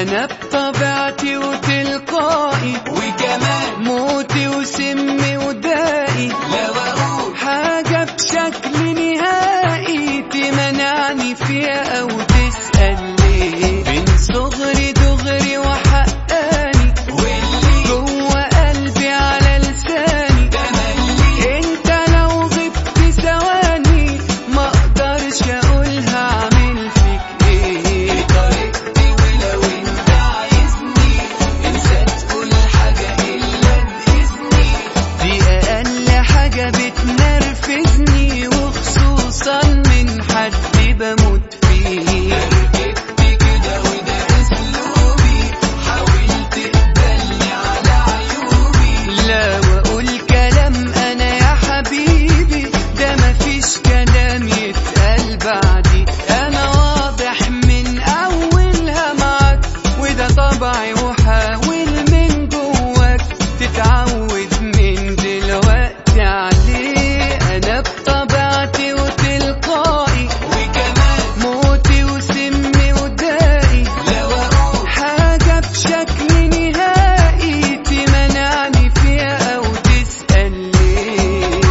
انا بطبيعتي وتلقائي وكمان موتي وسمي ودائي لو اقول حاجة بشكل نهائي تمنعني فيها أو تسأل ليه من صغري دغري وحقاني واللي جوه قلبي على لساني تملي انت لو غبت ثواني ما اقدرش اقولها اعمل فيك ايه طريقتي ولو انت عايزني انسى تقول حاجة الا باذني دي اقل حاجة بتنرفزني وخصوصا من حد بموت فيه ركبت كده وده اسلوبي حاولت تقبلني على عيوبي لا واقول كلام انا يا حبيبي ده مفيش كلام يتقال بعدي انا واضح من اولها معاك وده طبعي وحاول من جواك تتعود من دلوقتي عليه انا بطبيعتي وتلقائي وكمان موتي وسمي ودائي لو اقول حاجة بشكل نهائي تمنعني فيها أو تسأل ليه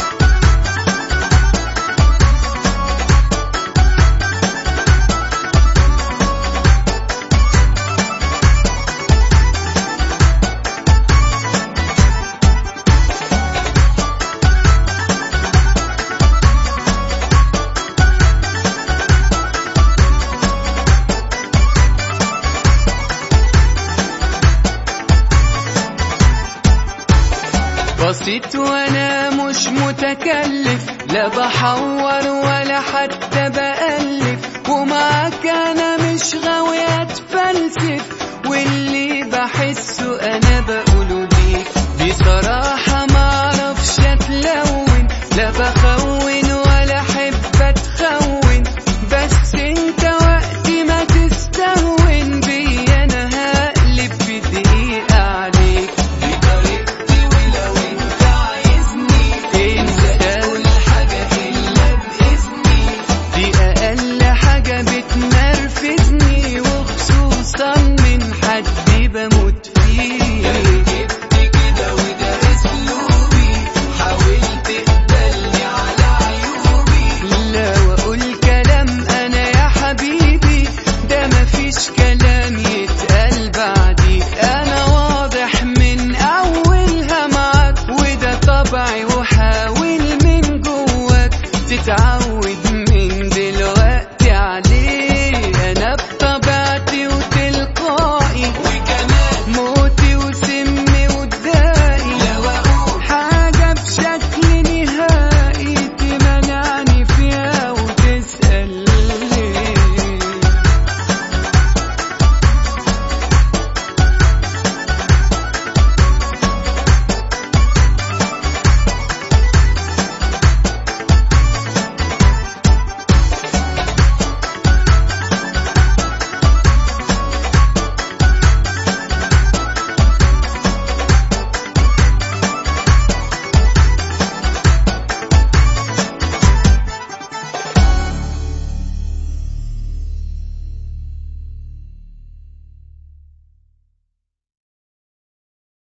بسيط وانا مش متكلف لا بحور ولا حتى بألف